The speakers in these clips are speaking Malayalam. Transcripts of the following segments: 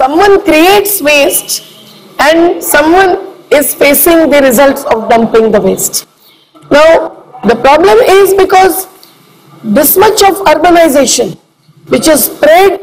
someone creates waste and someone is facing the results of dumping the waste. Now, the problem is because this much of urbanization, which is spread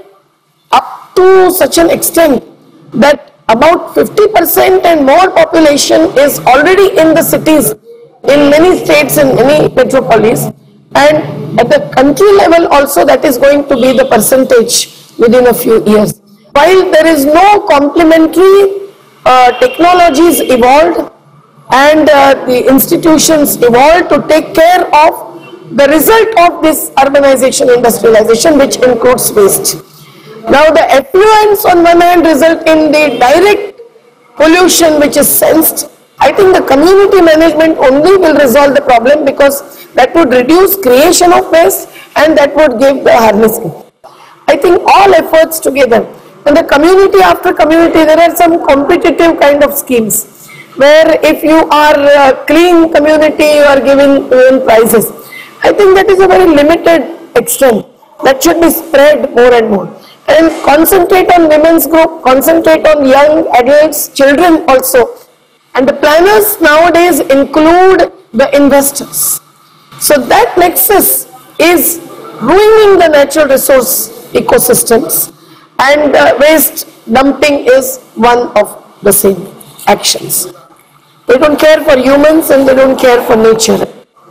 up to such an extent that about 50% and more population is already in the cities in many states and many metropolis and at the country level also that is going to be the percentage within a few years. While there is no complementary uh, technologies evolved and uh, the institutions evolved to take care of the result of this urbanization industrialization which includes waste. Now the effluents on one hand result in the direct pollution which is sensed. I think the community management only will resolve the problem because that would reduce creation of waste and that would give the harnessing. I think all efforts together and the community after community there are some competitive kind of schemes where if you are uh, clean community you are giving own prizes. I think that is a very limited extent that should be spread more and more and concentrate on women's group, concentrate on young adults, children also. And the planners nowadays include the investors. So that nexus is ruining the natural resource ecosystems and uh, waste dumping is one of the same actions. They don't care for humans and they don't care for nature.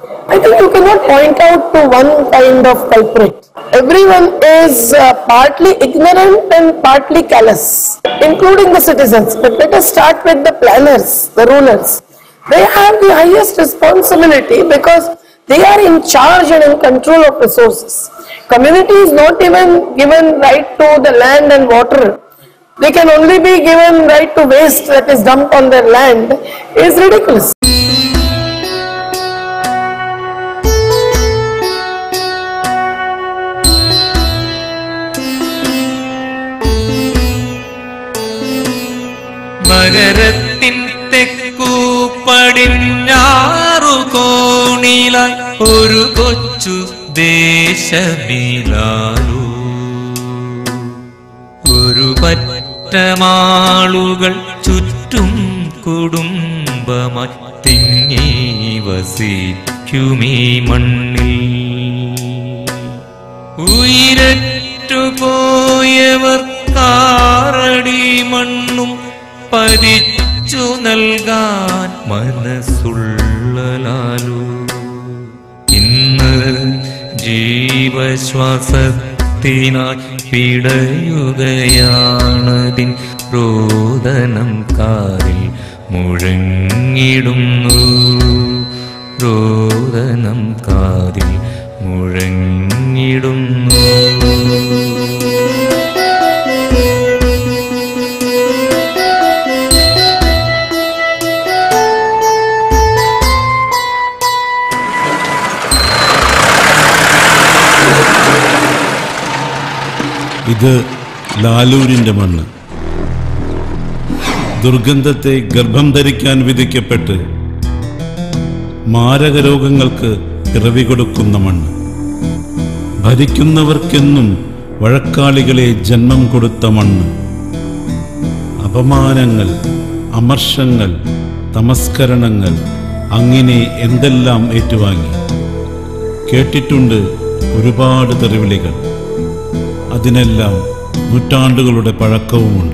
I think you cannot point out to one kind of culprit. Everyone is uh, partly ignorant and partly callous, including the citizens. But let us start with the planners, the rulers. They have the highest responsibility because they are in charge and in control of resources. Community is not even given right to the land and water. They can only be given right to waste that is dumped on their land is ridiculous. നഗരത്തിൻ തെക്കു പടിഞ്ഞാറു കോണിലായി ഒരു കൊച്ചു ദേശമിലാലു ഒരു പറ്റമാളുകൾ ചുറ്റും കുടുംബമായി തിങ്ങി വസിക്കുമീ മണ്ണിൽ ഉയരറ്റു പോയവർ കാറടി മണ്ണും പരിച്ചു നൽകാൻ മനസ്സുള്ളലാലു ഇന്ന് ജീവശ്വാസത്തിനായി പിടയുകയാണതിൻ രോദനം കാറിൽ മുഴങ്ങിടുന്നു രോദനം കാതിൽ മുഴങ്ങിടുന്നു ഇത് ലാലൂരിന്റെ മണ്ണ് ദുർഗന്ധത്തെ ഗർഭം ധരിക്കാൻ വിധിക്കപ്പെട്ട് മാരക രോഗങ്ങൾക്ക് പിറവി കൊടുക്കുന്ന മണ്ണ് ഭരിക്കുന്നവർക്കെന്നും വഴക്കാളികളെ ജന്മം കൊടുത്ത മണ്ണ് അപമാനങ്ങൾ അമർഷങ്ങൾ തമസ്കരണങ്ങൾ അങ്ങനെ എന്തെല്ലാം ഏറ്റുവാങ്ങി കേട്ടിട്ടുണ്ട് ഒരുപാട് തെറിവിളികൾ അതിനെല്ലാം നൂറ്റാണ്ടുകളുടെ പഴക്കവുമുണ്ട്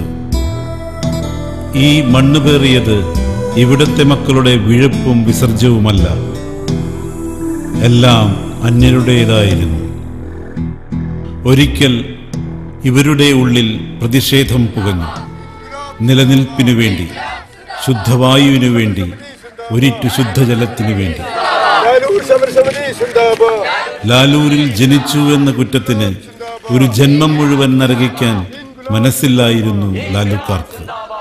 ഈ മണ്ണ് പേറിയത് ഇവിടുത്തെ മക്കളുടെ വിഴുപ്പും വിസർജ്യവുമല്ല എല്ലാം അന്യരുടേതായിരുന്നു ഒരിക്കൽ ഇവരുടെ ഉള്ളിൽ പ്രതിഷേധം പുകഞ്ഞു നിലനിൽപ്പിനു വേണ്ടി ശുദ്ധവായുവിനു വേണ്ടി ഒരിറ്റു ശുദ്ധജലത്തിനു വേണ്ടി ലാലൂർ സമരസമിതി സിന്ദാബാദ് ലാലൂരിൽ ജനിച്ചു എന്ന കുറ്റത്തിന് ഒരു ജന്മം മുഴുവൻ നരകിക്കാൻ മനസ്സില്ലായിരുന്നു ലാലുക്കാർക്ക്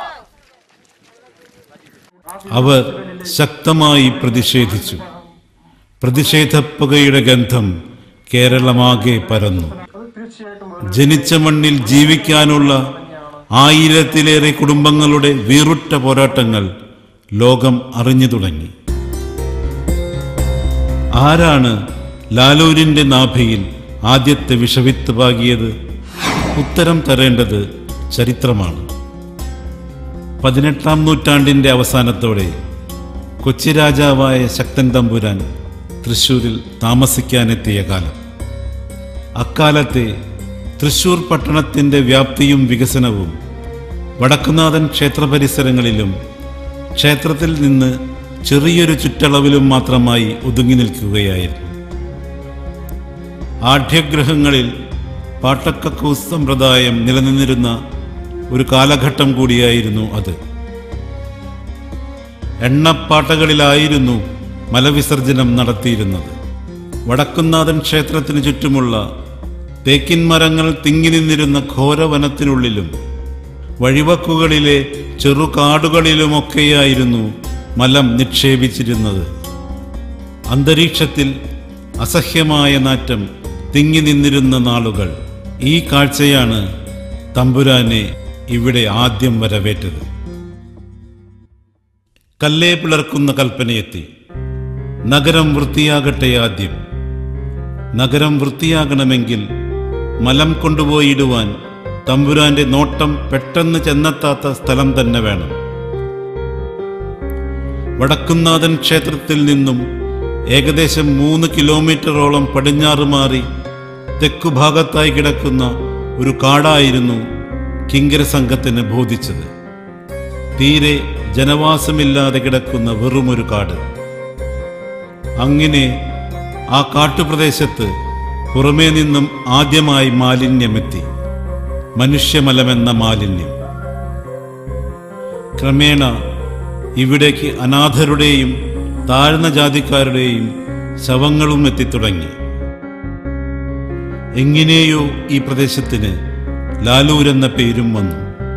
അവർ ശക്തമായി പ്രതിഷേധിച്ചു പ്രതിഷേധപ്പുകയുടെ ഗന്ധം കേരളമാകെ പരന്നു ജനിച്ച മണ്ണിൽ ജീവിക്കാനുള്ള ആയിരത്തിലേറെ കുടുംബങ്ങളുടെ വീറുറ്റ പോരാട്ടങ്ങൾ ലോകം അറിഞ്ഞു തുടങ്ങി ആരാണ് ലാലൂരിന്റെ നാഭിയിൽ ആദ്യത്തെ വിഷവിത്ത് പാകിയത് ഉത്തരം തരേണ്ടത് ചരിത്രമാണ് പതിനെട്ടാം നൂറ്റാണ്ടിൻ്റെ അവസാനത്തോടെ കൊച്ചി രാജാവായ ശക്തൻ തമ്പുരാൻ തൃശ്ശൂരിൽ താമസിക്കാനെത്തിയ കാലം അക്കാലത്തെ തൃശ്ശൂർ പട്ടണത്തിൻ്റെ വ്യാപ്തിയും വികസനവും വടക്കുനാഥൻ ക്ഷേത്ര പരിസരങ്ങളിലും ക്ഷേത്രത്തിൽ നിന്ന് ചെറിയൊരു ചുറ്റളവിലും മാത്രമായി ഒതുങ്ങി നിൽക്കുകയായിരുന്നു ആഢ്യഗ്രഹങ്ങളിൽ പാട്ടക്കക്കൂസ് സമ്പ്രദായം നിലനിന്നിരുന്ന ഒരു കാലഘട്ടം കൂടിയായിരുന്നു അത് എണ്ണപ്പാട്ടകളിലായിരുന്നു മലവിസർജനം നടത്തിയിരുന്നത് വടക്കുന്നാഥൻ ക്ഷേത്രത്തിന് ചുറ്റുമുള്ള തേക്കിൻ മരങ്ങൾ തിങ്ങി നിന്നിരുന്ന ഘോരവനത്തിനുള്ളിലും വഴിവക്കുകളിലെ ചെറുകാടുകളിലുമൊക്കെയായിരുന്നു മലം നിക്ഷേപിച്ചിരുന്നത് അന്തരീക്ഷത്തിൽ അസഹ്യമായ നാറ്റം തിങ്ങി നിന്നിരുന്ന നാളുകൾ ഈ കാഴ്ചയാണ് തമ്പുരാനെ ഇവിടെ ആദ്യം വരവേറ്റത് കല്ലേ പിളർക്കുന്ന കൽപ്പനയെത്തി നഗരം വൃത്തിയാകട്ടെ ആദ്യം നഗരം വൃത്തിയാകണമെങ്കിൽ മലം കൊണ്ടുപോയിടുവാൻ തമ്പുരാന്റെ നോട്ടം പെട്ടെന്ന് ചെന്നെത്താത്ത സ്ഥലം തന്നെ വേണം വടക്കുന്നാഥൻ ക്ഷേത്രത്തിൽ നിന്നും ഏകദേശം മൂന്ന് കിലോമീറ്ററോളം പടിഞ്ഞാറ് മാറി തെക്കുഭാഗത്തായി കിടക്കുന്ന ഒരു കാടായിരുന്നു കിങ്കര സംഘത്തിന് ബോധിച്ചത് തീരെ ജനവാസമില്ലാതെ കിടക്കുന്ന വെറുമൊരു കാട് അങ്ങനെ ആ കാട്ടുപ്രദേശത്ത് പുറമേ നിന്നും ആദ്യമായി മാലിന്യമെത്തി മനുഷ്യമലമെന്ന മാലിന്യം ക്രമേണ ഇവിടേക്ക് അനാഥരുടെയും താഴ്ന്ന ജാതിക്കാരുടെയും ശവങ്ങളും എത്തിത്തുടങ്ങി എങ്ങനെയോ ഈ പ്രദേശത്തിന് ലാലൂർ എന്ന പേരും വന്നു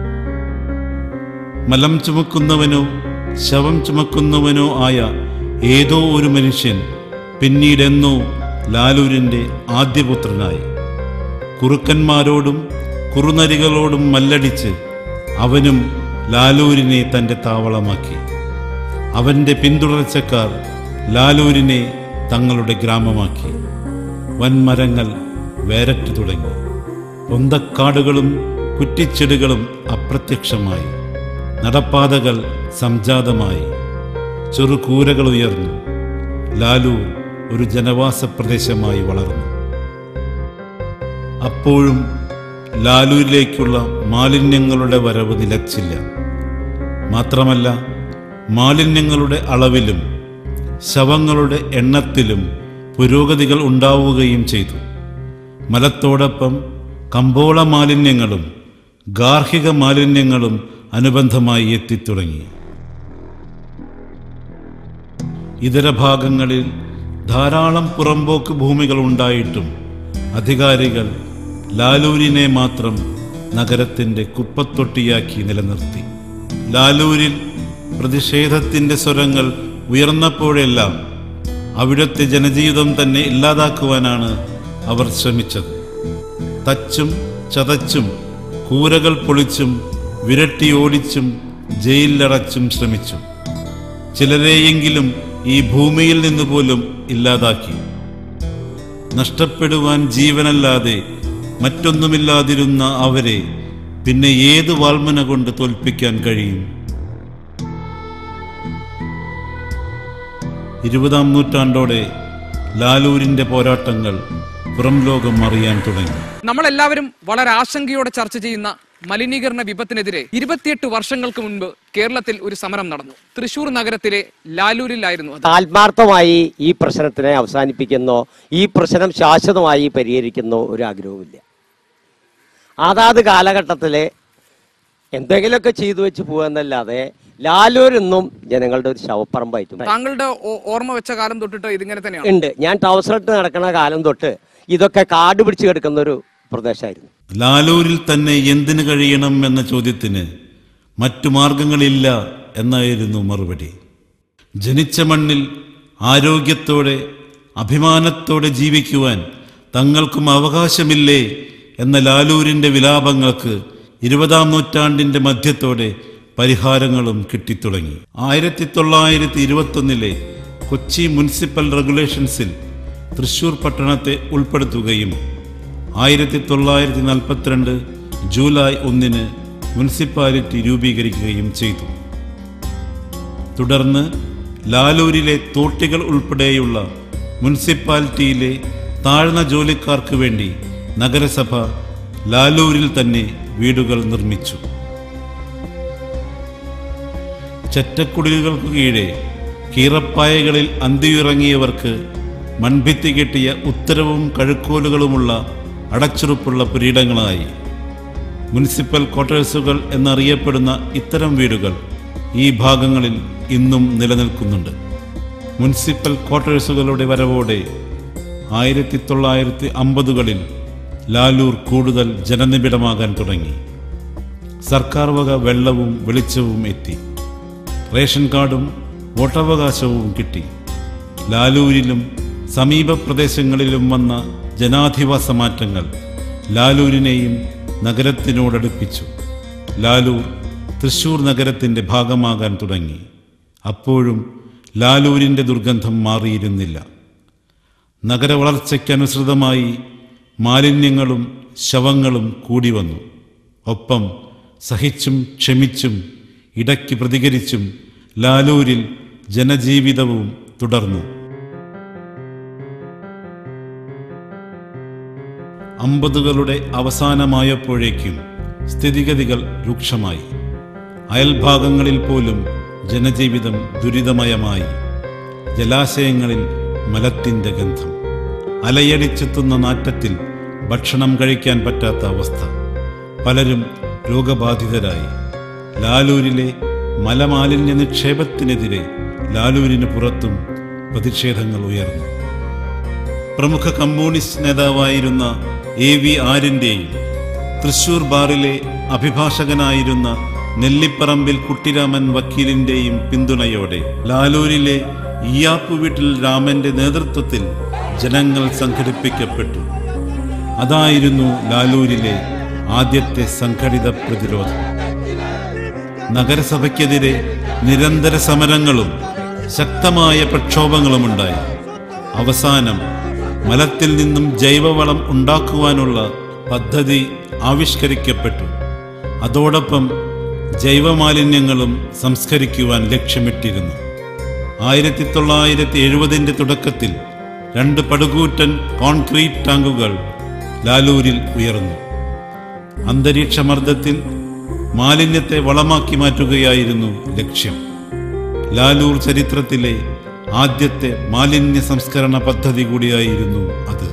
മലം ചുമക്കുന്നവനോ ശവം ചുമക്കുന്നവനോ ആയ ഏതോ ഒരു മനുഷ്യൻ പിന്നീടെന്നോ ലാലൂരിൻ്റെ ആദ്യപുത്രനായി കുറുക്കന്മാരോടും കുറുനരികളോടും മല്ലടിച്ച് അവനും ലാലൂരിനെ തൻ്റെ താവളമാക്കി അവൻ്റെ പിന്തുടർച്ചക്കാർ ലാലൂരിനെ തങ്ങളുടെ ഗ്രാമമാക്കി വൻമരങ്ങൾ വേരറ്റു തുടങ്ങി പൊന്തക്കാടുകളും കുറ്റിച്ചെടികളും അപ്രത്യക്ഷമായി നടപ്പാതകൾ സംജാതമായി ചെറുകൂരകൾ ഉയർന്നു ലാലു ഒരു ജനവാസ പ്രദേശമായി വളർന്നു അപ്പോഴും ലാലൂരിലേക്കുള്ള മാലിന്യങ്ങളുടെ വരവ് നിലച്ചില്ല മാത്രമല്ല മാലിന്യങ്ങളുടെ അളവിലും ശവങ്ങളുടെ എണ്ണത്തിലും പുരോഗതികൾ ഉണ്ടാവുകയും ചെയ്തു മലത്തോടൊപ്പം കമ്പോള മാലിന്യങ്ങളും ഗാർഹിക മാലിന്യങ്ങളും അനുബന്ധമായി എത്തിത്തുടങ്ങി ഇതര ഭാഗങ്ങളിൽ ധാരാളം പുറമ്പോക്ക് ഭൂമികൾ ഉണ്ടായിട്ടും അധികാരികൾ ലാലൂരിനെ മാത്രം നഗരത്തിന്റെ കുപ്പത്തൊട്ടിയാക്കി നിലനിർത്തി ലാലൂരിൽ പ്രതിഷേധത്തിന്റെ സ്വരങ്ങൾ ഉയർന്നപ്പോഴെല്ലാം അവിടുത്തെ ജനജീവിതം തന്നെ ഇല്ലാതാക്കുവാനാണ് അവർ ശ്രമിച്ചത് തച്ചും ചതച്ചും കൂരകൾ പൊളിച്ചും വിരട്ടി ഓടിച്ചും ജയിലിലടച്ചും ശ്രമിച്ചു ചിലരെയെങ്കിലും ഈ ഭൂമിയിൽ നിന്ന് പോലും ഇല്ലാതാക്കി നഷ്ടപ്പെടുവാൻ ജീവനല്ലാതെ മറ്റൊന്നുമില്ലാതിരുന്ന അവരെ പിന്നെ ഏത് വാൾമന കൊണ്ട് തോൽപ്പിക്കാൻ കഴിയും ഇരുപതാം നൂറ്റാണ്ടോടെ ലാലൂരിന്റെ പോരാട്ടങ്ങൾ പുറം ലോകം അറിയാൻ തുടങ്ങി നമ്മളെല്ലാവരും വളരെ ആശങ്കയോടെ ചർച്ച ചെയ്യുന്ന മലിനീകരണ വിപത്തിനെതിരെ ഇരുപത്തിയെട്ട് വർഷങ്ങൾക്ക് മുൻപ് കേരളത്തിൽ ഒരു സമരം നടന്നു തൃശൂർ നഗരത്തിലെ ലാലൂരിലായിരുന്നു അത് ആത്മാർത്ഥമായി ഈ പ്രശ്നത്തിനെ അവസാനിപ്പിക്കുന്നോ ഈ പ്രശ്നം ശാശ്വതമായി പരിഹരിക്കുന്നോ ഒരു ആഗ്രഹവുമില്ല അതാത് കാലഘട്ടത്തിലെ എന്തെങ്കിലുമൊക്കെ ചെയ്തു വെച്ച് പോകാന്നല്ലാതെ ലാലൂരെന്നും ജനങ്ങളുടെ ഒരു ശവപ്പറമ്പായിട്ടുണ്ട് താങ്കളുടെ ഓ- ഓർമ്മ വെച്ച കാലം തൊട്ടിട്ട് ഇതിങ്ങനെ തന്നെയാണ് ഉണ്ട് ഞാൻ ടൗസറിട്ട് നടക്കുന്ന കാലം തൊട്ട് ഇതൊക്കെ കാട് പിടിച്ച് കിടക്കുന്ന ഒരു പ്രദേശമായിരുന്നു ലാലൂരിൽ തന്നെ എന്തിനു കഴിയണം എന്ന ചോദ്യത്തിന് മറ്റു മാർഗങ്ങളില്ല എന്നായിരുന്നു മറുപടി ജനിച്ച മണ്ണിൽ ആരോഗ്യത്തോടെ അഭിമാനത്തോടെ ജീവിക്കുവാൻ തങ്ങൾക്കും അവകാശമില്ലേ എന്ന ലാലൂരിന്റെ വിലാപങ്ങൾക്ക് ഇരുപതാം നൂറ്റാണ്ടിന്റെ മധ്യത്തോടെ പരിഹാരങ്ങളും കിട്ടിത്തുടങ്ങി ആയിരത്തി തൊള്ളായിരത്തി ഇരുപത്തൊന്നിലെ കൊച്ചി മുനിസിപ്പൽ റെഗുലേഷൻസിൽ തൃശൂർ പട്ടണത്തെ ഉൾപ്പെടുത്തുകയും ആയിരത്തി തൊള്ളായിരത്തി നാൽപ്പത്തിരണ്ട് ജൂലൈ ഒന്നിന് മുനിസിപ്പാലിറ്റി രൂപീകരിക്കുകയും ചെയ്തു തുടർന്ന് ലാലൂരിലെ തോട്ടികൾ ഉൾപ്പെടെയുള്ള മുനിസിപ്പാലിറ്റിയിലെ താഴ്ന്ന ജോലിക്കാർക്ക് വേണ്ടി നഗരസഭ ലാലൂരിൽ തന്നെ വീടുകൾ നിർമ്മിച്ചു ചെറ്റക്കുടിലുകൾക്ക് കീഴെ കീറപ്പായകളിൽ അന്തിയിറങ്ങിയവർക്ക് മൺഭിത്തി കെട്ടിയ ഉത്തരവും കഴുക്കോലുകളുമുള്ള അടച്ചുറപ്പുള്ള പുരീടങ്ങളായി മുനിസിപ്പൽ ക്വാർട്ടേഴ്സുകൾ എന്നറിയപ്പെടുന്ന ഇത്തരം വീടുകൾ ഈ ഭാഗങ്ങളിൽ ഇന്നും നിലനിൽക്കുന്നുണ്ട് മുനിസിപ്പൽ ക്വാർട്ടേഴ്സുകളുടെ വരവോടെ ആയിരത്തി തൊള്ളായിരത്തി അമ്പതുകളിൽ ലാലൂർ കൂടുതൽ ജനനിബിഡമാകാൻ തുടങ്ങി സർക്കാർ വക വെള്ളവും വെളിച്ചവും എത്തി റേഷൻ കാർഡും വോട്ടവകാശവും കിട്ടി ലാലൂരിലും സമീപ പ്രദേശങ്ങളിലും വന്ന ജനാധിവാസ മാറ്റങ്ങൾ ലാലൂരിനെയും നഗരത്തിനോടടുപ്പിച്ചു ലാലൂർ തൃശൂർ നഗരത്തിൻ്റെ ഭാഗമാകാൻ തുടങ്ങി അപ്പോഴും ലാലൂരിൻ്റെ ദുർഗന്ധം മാറിയിരുന്നില്ല നഗരവളർച്ചയ്ക്കനുസൃതമായി മാലിന്യങ്ങളും ശവങ്ങളും കൂടി വന്നു ഒപ്പം സഹിച്ചും ക്ഷമിച്ചും ഇടയ്ക്ക് പ്രതികരിച്ചും ലാലൂരിൽ ജനജീവിതവും തുടർന്നു അമ്പതുകളുടെ അവസാനമായപ്പോഴേക്കും സ്ഥിതിഗതികൾ രൂക്ഷമായി അയൽഭാഗങ്ങളിൽ പോലും ജനജീവിതം ദുരിതമയമായി ജലാശയങ്ങളിൽ മലത്തിൻ്റെ ഗന്ധം അലയടിച്ചെത്തുന്ന നാറ്റത്തിൽ ഭക്ഷണം കഴിക്കാൻ പറ്റാത്ത അവസ്ഥ പലരും രോഗബാധിതരായി ലാലൂരിലെ മലമാലിന്യ നിക്ഷേപത്തിനെതിരെ ലാലൂരിന് പുറത്തും പ്രതിഷേധങ്ങൾ ഉയർന്നു പ്രമുഖ കമ്മ്യൂണിസ്റ്റ് നേതാവായിരുന്ന എ വി ആര്യൻ്റെയും തൃശൂർ ബാറിലെ അഭിഭാഷകനായിരുന്ന നെല്ലിപ്പറമ്പിൽ കുട്ടിരാമൻ വക്കീലിൻ്റെയും പിന്തുണയോടെ ലാലൂരിലെ ഇയാപ്പു വീട്ടിൽ രാമന്റെ നേതൃത്വത്തിൽ ജനങ്ങൾ സംഘടിപ്പിക്കപ്പെട്ടു അതായിരുന്നു ലാലൂരിലെ ആദ്യത്തെ സംഘടിത പ്രതിരോധം നഗരസഭയ്ക്കെതിരെ നിരന്തര സമരങ്ങളും ശക്തമായ പ്രക്ഷോഭങ്ങളുമുണ്ടായി അവസാനം മലത്തിൽ നിന്നും ജൈവവളം ഉണ്ടാക്കുവാനുള്ള പദ്ധതി ആവിഷ്കരിക്കപ്പെട്ടു അതോടൊപ്പം ജൈവമാലിന്യങ്ങളും സംസ്കരിക്കുവാൻ ലക്ഷ്യമിട്ടിരുന്നു ആയിരത്തി തൊള്ളായിരത്തി എഴുപതിൻ്റെ തുടക്കത്തിൽ രണ്ട് പടുകൂറ്റൻ കോൺക്രീറ്റ് ടാങ്കുകൾ ലാലൂരിൽ ഉയർന്നു അന്തരീക്ഷമർദ്ദത്തിൽ മാലിന്യത്തെ വളമാക്കി മാറ്റുകയായിരുന്നു ലക്ഷ്യം ലാലൂർ ചരിത്രത്തിലെ ആദ്യത്തെ മാലിന്യ സംസ്കരണ പദ്ധതി കൂടിയായിരുന്നു അത്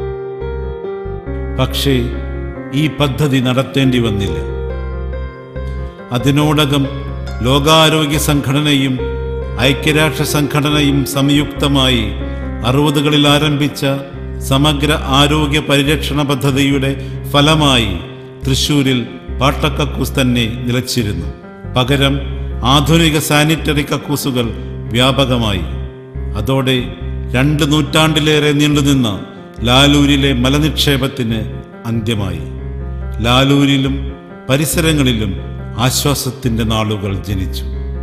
പക്ഷേ ഈ പദ്ധതി നടത്തേണ്ടി വന്നില്ല അതിനോടകം ലോകാരോഗ്യ സംഘടനയും ഐക്യരാഷ്ട്ര സംഘടനയും സംയുക്തമായി അറുപതുകളിൽ ആരംഭിച്ച സമഗ്ര ആരോഗ്യ പരിരക്ഷണ പദ്ധതിയുടെ ഫലമായി തൃശൂരിൽ പാട്ടക്കക്കൂസ് തന്നെ നിലച്ചിരുന്നു പകരം ആധുനിക സാനിറ്ററി കക്കൂസുകൾ വ്യാപകമായി അതോടെ രണ്ട് നൂറ്റാണ്ടിലേറെ നീണ്ടുനിന്ന ലാലൂരിലെ മലനിക്ഷേപത്തിന് അന്ത്യമായി ലാലൂരിലും പരിസരങ്ങളിലും ആശ്വാസത്തിന്റെ നാളുകൾ ജനിച്ചു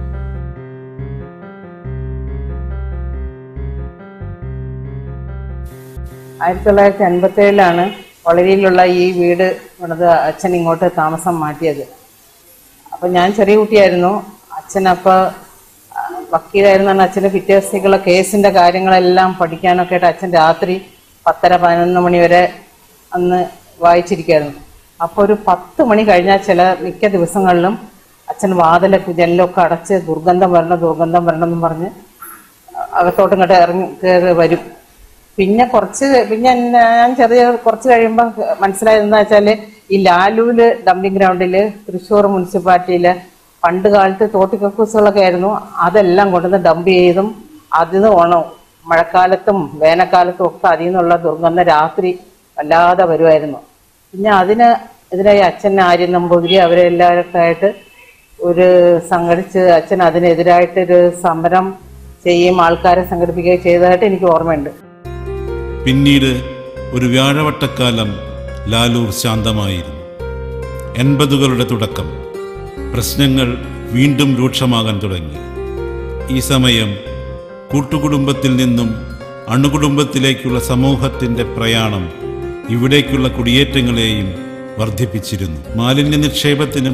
ആയിരത്തി തൊള്ളായിരത്തി അൻപത്തി ഏഴിലാണ് വളരിയിലുള്ള ഈ വീട് പണിത് അച്ഛൻ ഇങ്ങോട്ട് താമസം മാറ്റിയത് അപ്പം ഞാൻ ചെറിയ കുട്ടിയായിരുന്നു അച്ഛൻ അപ്പോൾ വക്കീലായിരുന്നാണ് അച്ഛൻ്റെ പിറ്റേ ദിവസത്തേക്കുള്ള കേസിൻ്റെ കാര്യങ്ങളെല്ലാം പഠിക്കാനൊക്കെ ആയിട്ട് അച്ഛൻ രാത്രി പത്തര പതിനൊന്ന് മണി വരെ അന്ന് വായിച്ചിരിക്കുമായിരുന്നു അപ്പോൾ ഒരു പത്ത് മണി കഴിഞ്ഞാൽ ചില മിക്ക ദിവസങ്ങളിലും അച്ഛൻ വാതിലൊക്കെ ജനലൊക്കെ അടച്ച് ദുർഗന്ധം വരണം ദുർഗന്ധം വരണം എന്നും പറഞ്ഞ് അകത്തോട്ട് ഇങ്ങോട്ട് ഇറങ്ങി കയറി വരും പിന്നെ കുറച്ച് പിന്നെ ഞാൻ ചെറിയ കുറച്ച് കഴിയുമ്പോൾ മനസ്സിലായതെന്ന് വെച്ചാൽ ഈ ലാലൂല് ഡംപിങ് ഗ്രൗണ്ടിൽ തൃശ്ശൂർ മുനിസിപ്പാലിറ്റിയിൽ പണ്ട് കാലത്ത് തോട്ടിക്കക്കൂസുകളൊക്കെ ആയിരുന്നു അതെല്ലാം കൊണ്ടുവന്ന് ഡംപ് ചെയ്തും അതിന് ഓണം മഴക്കാലത്തും വേനൽക്കാലത്തും ഒക്കെ അതിൽ നിന്നുള്ള ദുർഗന്ധം രാത്രി വല്ലാതെ വരുമായിരുന്നു പിന്നെ അതിന് എതിരായി അച്ഛൻ ആര്യൻ നമ്പൂതിരി അവരെല്ലാവരൊക്കെ ആയിട്ട് ഒരു സംഘടിച്ച് അച്ഛൻ അതിനെതിരായിട്ടൊരു സമരം ചെയ്യും ആൾക്കാരെ സംഘടിപ്പിക്കുകയും ചെയ്തതായിട്ട് എനിക്ക് ഓർമ്മയുണ്ട് പിന്നീട് ഒരു വ്യാഴവട്ടക്കാലം ലാലൂർ ശാന്തമായിരുന്നു എൺപതുകളുടെ തുടക്കം പ്രശ്നങ്ങൾ വീണ്ടും രൂക്ഷമാകാൻ തുടങ്ങി ഈ സമയം കൂട്ടുകുടുംബത്തിൽ നിന്നും അണുകുടുംബത്തിലേക്കുള്ള സമൂഹത്തിൻ്റെ പ്രയാണം ഇവിടേക്കുള്ള കുടിയേറ്റങ്ങളെയും വർദ്ധിപ്പിച്ചിരുന്നു മാലിന്യ നിക്ഷേപത്തിനും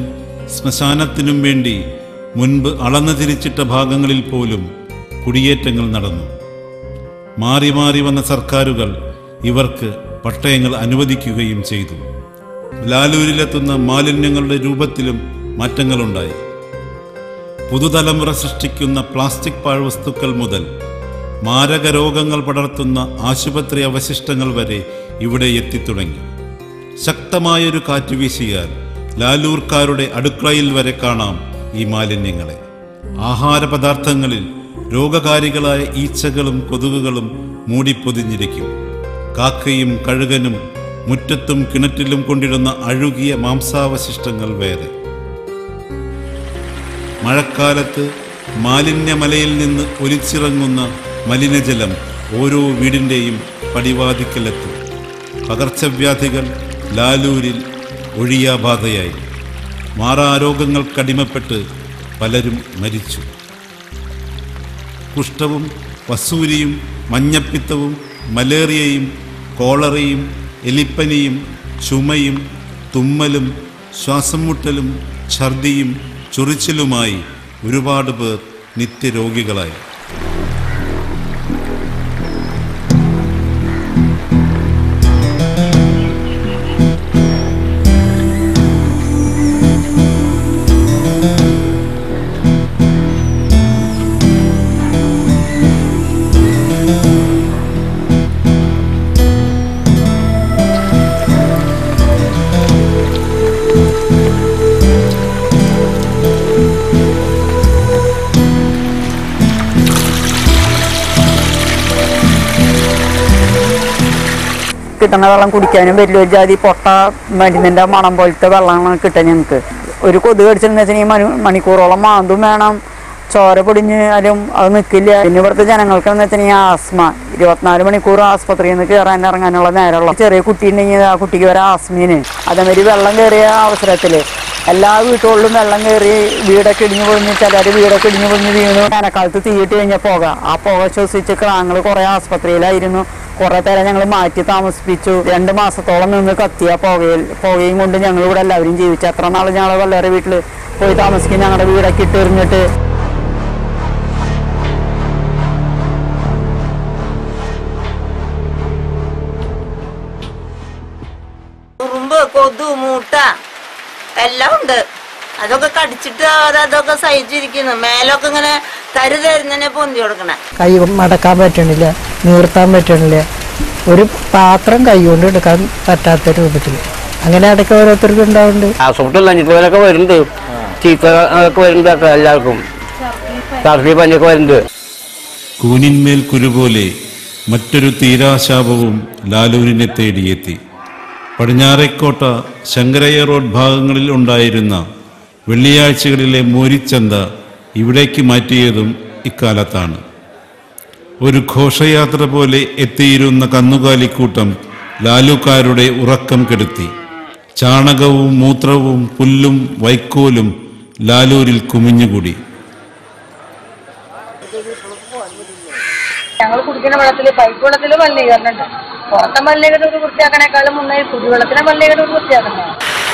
ശ്മശാനത്തിനും വേണ്ടി മുൻപ് അളന്നു തിരിച്ചിട്ട ഭാഗങ്ങളിൽ പോലും കുടിയേറ്റങ്ങൾ നടന്നു മാറി മാറി വന്ന സർക്കാരുകൾ ഇവർക്ക് പട്ടയങ്ങൾ അനുവദിക്കുകയും ചെയ്തു ലാലൂരിലെത്തുന്ന മാലിന്യങ്ങളുടെ രൂപത്തിലും മാറ്റങ്ങളുണ്ടായി പുതുതലമുറ സൃഷ്ടിക്കുന്ന പ്ലാസ്റ്റിക് പാഴ്വസ്തുക്കൾ മുതൽ മാരക രോഗങ്ങൾ പടർത്തുന്ന ആശുപത്രി അവശിഷ്ടങ്ങൾ വരെ ഇവിടെ എത്തിത്തുടങ്ങി ശക്തമായൊരു കാറ്റ് വീശിയാൽ ലാലൂർക്കാരുടെ അടുക്കളയിൽ വരെ കാണാം ഈ മാലിന്യങ്ങളെ ആഹാര പദാർത്ഥങ്ങളിൽ രോഗകാരികളായ ഈച്ചകളും കൊതുകുകളും മൂടിപ്പൊതിഞ്ഞിരിക്കും കാക്കയും കഴുകനും മുറ്റത്തും കിണറ്റിലും കൊണ്ടിരുന്ന അഴുകിയ മാംസാവശിഷ്ടങ്ങൾ വേറെ മഴക്കാലത്ത് മാലിന്യമലയിൽ നിന്ന് ഒലിച്ചിറങ്ങുന്ന മലിനജലം ഓരോ വീടിൻ്റെയും പടിവാതിക്കലെത്തും പകർച്ചവ്യാധികൾ ലാലൂരിൽ ഒഴിയാബാധയായി മാറാരോഗങ്ങൾക്കടിമപ്പെട്ട് പലരും മരിച്ചു കുഷ്ഠവും വസൂരിയും മഞ്ഞപ്പിത്തവും മലേറിയയും കോളറയും എലിപ്പനിയും ചുമയും തുമ്മലും ശ്വാസം മുട്ടലും ഛർദിയും ചൊറിച്ചിലുമായി ഒരുപാട് പേർ നിത്യരോഗികളായി കിട്ടുന്ന വെള്ളം കുടിക്കാനും വലിയൊരു ജാതി പൊട്ട മരുന്നിന്റെ മണം പോലത്തെ വെള്ളമാണ് കിട്ടുക ഞങ്ങൾക്ക് ഒരു കൊതുക് കടിച്ചിട്ടുണ്ടെന്ന് വെച്ചാൽ മണി മണിക്കൂറോളം മാന്തും വേണം ചോര പൊടിഞ്ഞാലും അത് നിൽക്കില്ല പിന്നെ ഇവിടുത്തെ ജനങ്ങൾക്ക് എന്ന് വെച്ചിട്ടുണ്ടെങ്കിൽ ആസ്മ ഇരുപത്തിനാല് മണിക്കൂർ ആസ്പത്രിയിൽ നിന്ന് കയറാൻ ഇറങ്ങാനുള്ള നേരമുള്ള ചെറിയ കുട്ടി ഉണ്ടെങ്കിൽ ആ കുട്ടിക്ക് വരെ ആസ്മീന് അതേമാതിരി വെള്ളം കയറിയ അവസരത്തിൽ എല്ലാ വീട്ടുകളിലും വെള്ളം കയറി വീടൊക്കെ ഇടിഞ്ഞു പൊളിഞ്ഞ് ചിലർ വീടൊക്കെ ഇടിഞ്ഞു പൊളിഞ്ഞ് വീണു വേനൽക്കാലത്ത് തീയിട്ട് കഴിഞ്ഞ പുക ആ പുക ശ്വസിച്ച് ഞങ്ങൾ കുറേ ആസ്പത്രിയിലായിരുന്നു കുറെ പേരെ ഞങ്ങൾ മാറ്റി താമസിപ്പിച്ചു രണ്ട് മാസത്തോളം നിന്ന് കത്തിയ പുകയിൽ പുകയും കൊണ്ട് ഞങ്ങൾ ഇവിടെ എല്ലാവരും ജീവിച്ചു എത്ര നാൾ ഞങ്ങൾ വല്ലവരെ വീട്ടിൽ പോയി താമസിക്കും ഞങ്ങളുടെ വീടൊക്കെ ഇട്ടെറിഞ്ഞിട്ട് ഉറുമ്പ് കൊതു മൂട്ട എല്ലാം ഉണ്ട് അതൊക്കെ കടിച്ചിട്ട് അത് അതൊക്കെ സഹിച്ചിരിക്കുന്നു മേലൊക്കെ ഇങ്ങനെ തരു തരുന്നതിനെ പൊന്തി കൊടുക്കണേ കൈ മടക്കാൻ പറ്റണില്ല നീർത്താൻ പറ്റണില്ല ഒരു പാത്രം കൈ കൊണ്ട് എടുക്കാൻ പറ്റാത്ത രൂപത്തിൽ അങ്ങനെ ഇടയ്ക്ക് ഓരോരുത്തർക്കും ഉണ്ടാവുന്നുണ്ട് ആശുപത്രിയിൽ അഞ്ചിപ്പോലൊക്കെ വരുന്നുണ്ട് ചീത്ത ഒക്കെ വരുന്നുണ്ട് എല്ലാവർക്കും ഛർദി പനിയൊക്കെ വരുന്നുണ്ട് കൂനിന്മേൽ കുരുപോലെ മറ്റൊരു തീരാശാപവും ലാലൂരിനെ തേടിയെത്തി പടിഞ്ഞാറേക്കോട്ട ശങ്കരയ്യ റോഡ് ഭാഗങ്ങളിൽ ഉണ്ടായിരുന്ന വെള്ളിയാഴ്ചകളിലെ മോരിച്ചന്ത ഇവിടേക്ക് മാറ്റിയതും ഇക്കാലത്താണ് ഒരു ഘോഷയാത്ര പോലെ എത്തിയിരുന്ന കന്നുകാലിക്കൂട്ടം ലാലുക്കാരുടെ ഉറക്കം കെടുത്തി ചാണകവും മൂത്രവും പുല്ലും വൈക്കോലും ലാലൂരിൽ കുമിഞ്ഞുകൂടി ഞങ്ങൾ കുടിക്കുന്ന വെള്ളത്തിൽ പൈപ്പ് വെള്ളത്തിൽ മലിനീകരണം ഉണ്ട് പുറത്തെ മലിനീകരണം ഒരു വൃത്തിയാക്കണേക്കാളും മുന്നേ കുടിവെള്ളത്തിലെ മലിനീകരണം ഒരു വൃത്തിയാക്കണം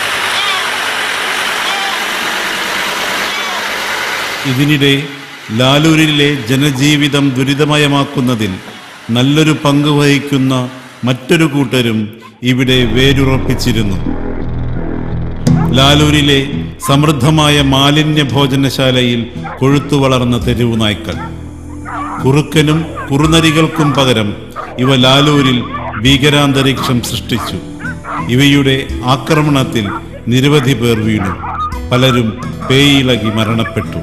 ഇതിനിടെ ലാലൂരിലെ ജനജീവിതം ദുരിതമയമാക്കുന്നതിൽ നല്ലൊരു പങ്ക് വഹിക്കുന്ന മറ്റൊരു കൂട്ടരും ഇവിടെ വേരുറപ്പിച്ചിരുന്നു ലാലൂരിലെ സമൃദ്ധമായ മാലിന്യ ഭോജനശാലയിൽ കൊഴുത്തു വളർന്ന തെരുവു നായ്ക്കൾ കുറുക്കനും കുറുനരികൾക്കും പകരം ഇവ ലാലൂരിൽ ഭീകരാന്തരീക്ഷം സൃഷ്ടിച്ചു ഇവയുടെ ആക്രമണത്തിൽ നിരവധി പേർ വീണു പലരും പേയിളകി മരണപ്പെട്ടു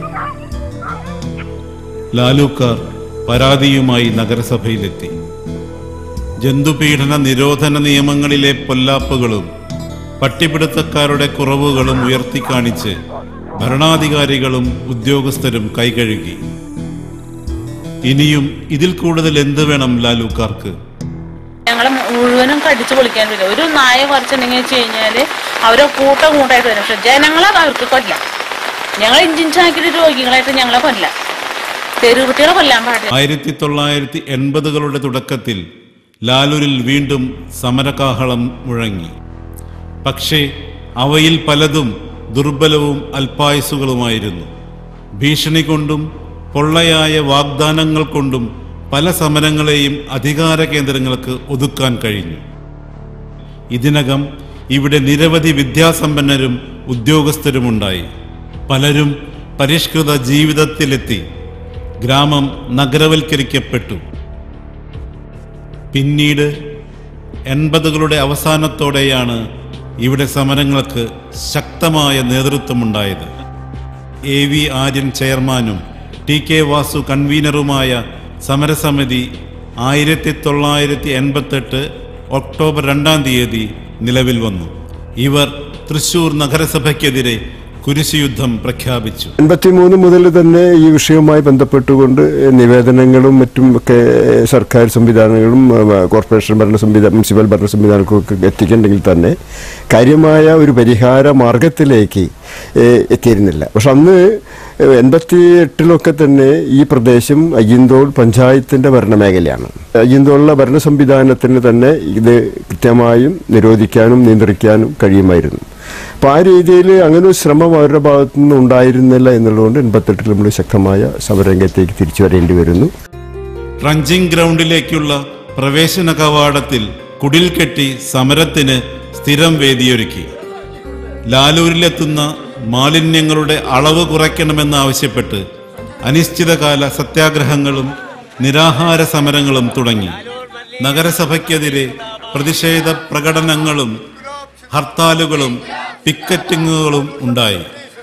ലാലൂക്കാർ പരാതിയുമായി നഗരസഭയിലെത്തി ജന്തുപീഡന നിരോധന നിയമങ്ങളിലെ പൊല്ലാപ്പുകളും പട്ടിപിടുത്തക്കാരുടെ കുറവുകളും ഉയർത്തിക്കാണിച്ച് ഭരണാധികാരികളും ഉദ്യോഗസ്ഥരും കൈകഴുകി ഇനിയും ഇതിൽ കൂടുതൽ എന്ത് വേണം ലാലൂക്കാർക്ക് ഞങ്ങളെ മുഴുവനും കടിച്ചു പൊളിക്കാൻ പറ്റില്ല ഒരു നായ കുറച്ചുണ്ടെങ്കിൽ വെച്ച് കഴിഞ്ഞാല് അവരെ കൂട്ടം കൂട്ടായിട്ട് വരും പക്ഷെ ജനങ്ങളെ അവർക്ക് കൊല്ലാം ഞങ്ങൾ ഇഞ്ചിഞ്ചാക്കിയിട്ട് രോഗികളായിട്ട് ഞങ്ങളെ കൊല്ലാം തെരുവുകുട്ടികളെ കൊല്ലാൻ പാടില്ല ആയിരത്തി തൊള്ളായിരത്തി എൺപതുകളുടെ തുടക്കത്തിൽ ലാലൂരിൽ വീണ്ടും സമരകാഹളം മുഴങ്ങി പക്ഷേ അവയിൽ പലതും ദുർബലവും അല്പായുസുകളുമായിരുന്നു ഭീഷണി കൊണ്ടും പൊള്ളയായ വാഗ്ദാനങ്ങൾ കൊണ്ടും പല സമരങ്ങളെയും അധികാര കേന്ദ്രങ്ങൾക്ക് ഒതുക്കാൻ കഴിഞ്ഞു ഇതിനകം ഇവിടെ നിരവധി വിദ്യാസമ്പന്നരും ഉദ്യോഗസ്ഥരുമുണ്ടായി പലരും പരിഷ്കൃത ജീവിതത്തിലെത്തി ഗ്രാമം നഗരവൽക്കരിക്കപ്പെട്ടു പിന്നീട് എൺപതുകളുടെ അവസാനത്തോടെയാണ് ഇവിടെ സമരങ്ങൾക്ക് ശക്തമായ നേതൃത്വമുണ്ടായത് എ വി ആര്യൻ ചെയർമാനും ടി കെ വാസു കൺവീനറുമായ സമരസമിതി ആയിരത്തി തൊള്ളായിരത്തി എൺപത്തെട്ട് ഒക്ടോബർ രണ്ടാം തീയതി നിലവിൽ വന്നു ഇവർ തൃശൂർ നഗരസഭയ്ക്കെതിരെ കുരിശുയുദ്ധം പ്രഖ്യാപിച്ചു എൺപത്തിമൂന്ന് മുതൽ തന്നെ ഈ വിഷയവുമായി ബന്ധപ്പെട്ടുകൊണ്ട് നിവേദനങ്ങളും മറ്റും ഒക്കെ സർക്കാർ സംവിധാനങ്ങളും ആ, കോർപ്പറേഷൻ ഭരണ സംവിധാനം മുനിസിപ്പൽ ഭരണ സംവിധാനങ്ങൾക്കൊക്കെ എത്തിക്കണമെങ്കിൽ തന്നെ കാര്യമായ ഒരു പരിഹാര മാർഗത്തിലേക്ക് ഏ, എത്തിയിരുന്നില്ല പക്ഷെ അന്ന് എൺപത്തി എട്ടിലൊക്കെ തന്നെ ഈ പ്രദേശം അയ്യന്തോൾ പഞ്ചായത്തിൻ്റെ ഭരണമേഖലയാണ് അയ്യന്തോളിലെ ഭരണ സംവിധാനത്തിന് തന്നെ ഇത് കൃത്യമായും നിരോധിക്കാനും നിയന്ത്രിക്കാനും കഴിയുമായിരുന്നു അപ്പോൾ ആ രീതിയിൽ അങ്ങനെ ഒരു ശ്രമം അവരുടെ ഭാഗത്തു നിന്ന് ഉണ്ടായിരുന്നില്ല എന്നുള്ളതുകൊണ്ട് എൺപത്തെട്ടിൽ നമ്മൾ ശക്തമായ സമരരംഗത്തേക്ക് തിരിച്ചു വരേണ്ടി വരുന്നു റഞ്ചിങ് ഗ്രൗണ്ടിലേക്കുള്ള പ്രവേശന കവാടത്തിൽ കുടിൽ കെട്ടി സമരത്തിന് സ്ഥിരം വേദിയൊരുക്കി ലാലൂരിലെത്തുന്ന മാലിന്യങ്ങളുടെ അളവ് കുറയ്ക്കണമെന്നാവശ്യപ്പെട്ട് അനിശ്ചിതകാല സത്യാഗ്രഹങ്ങളും നിരാഹാര സമരങ്ങളും തുടങ്ങി നഗരസഭയ്ക്കെതിരെ പ്രതിഷേധ പ്രകടനങ്ങളും ഹർത്താലുകളും പിക്കറ്റിങ്ങുകളും ഉണ്ടായി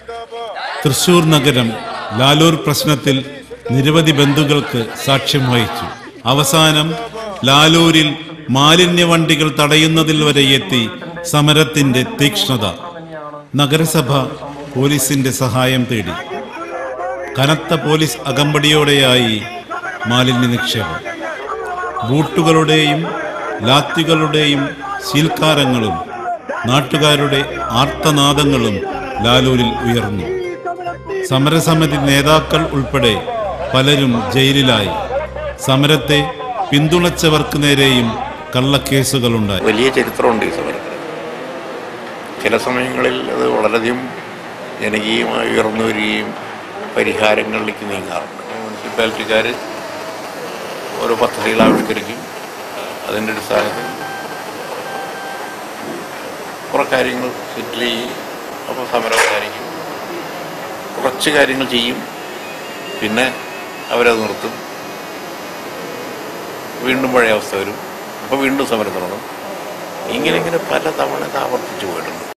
തൃശൂർ നഗരം ലാലൂർ പ്രശ്നത്തിൽ നിരവധി ബന്ധുക്കൾക്ക് സാക്ഷ്യം വഹിച്ചു അവസാനം ലാലൂരിൽ മാലിന്യ വണ്ടികൾ തടയുന്നതിൽ വരെ എത്തി സമരത്തിന്റെ തീക്ഷ്ണത നഗരസഭ പോലീസിന്റെ സഹായം തേടി കനത്ത പോലീസ് അകമ്പടിയോടെയായി മാലിന്യ നിക്ഷേപം ബൂട്ടുകളുടെയും ലാത്തികളുടെയും ശീൽക്കാരങ്ങളും നാട്ടുകാരുടെ ആർത്തനാദങ്ങളും ലാലൂരിൽ ഉയർന്നു സമരസമിതി നേതാക്കൾ ഉൾപ്പെടെ പലരും ജയിലിലായി സമരത്തെ പിന്തുണച്ചവർക്ക് നേരെയും കള്ളക്കേസുകളുണ്ടായി വലിയ ചരിത്രമുണ്ട് ഈ സമരത്തിന് ചില സമയങ്ങളിൽ അത് വളരെയധികം ജനകീയമായി ഉയർന്നു വരികയും പരിഹാരങ്ങളിലേക്ക് നീങ്ങാറുണ്ട് മുനിസിപ്പാലിറ്റിക്കാർ ഓരോ പദ്ധതികൾ ആവിഷ്കരിക്കും അതിൻ്റെ അടിസ്ഥാനത്തിൽ കുറേ കാര്യങ്ങൾ സെറ്റിൽ ചെയ്യും അപ്പോൾ സമരം അവസാനിക്കും കുറച്ച് കാര്യങ്ങൾ ചെയ്യും പിന്നെ അവരത് നിർത്തും വീണ്ടും പഴയ അവസ്ഥ വരും അപ്പോൾ വീണ്ടും സമരം തുടങ്ങും ഇങ്ങനെ ഇങ്ങനെ പല തവണ ഇത് ആവർത്തിച്ചു പോയിട്ടുണ്ട്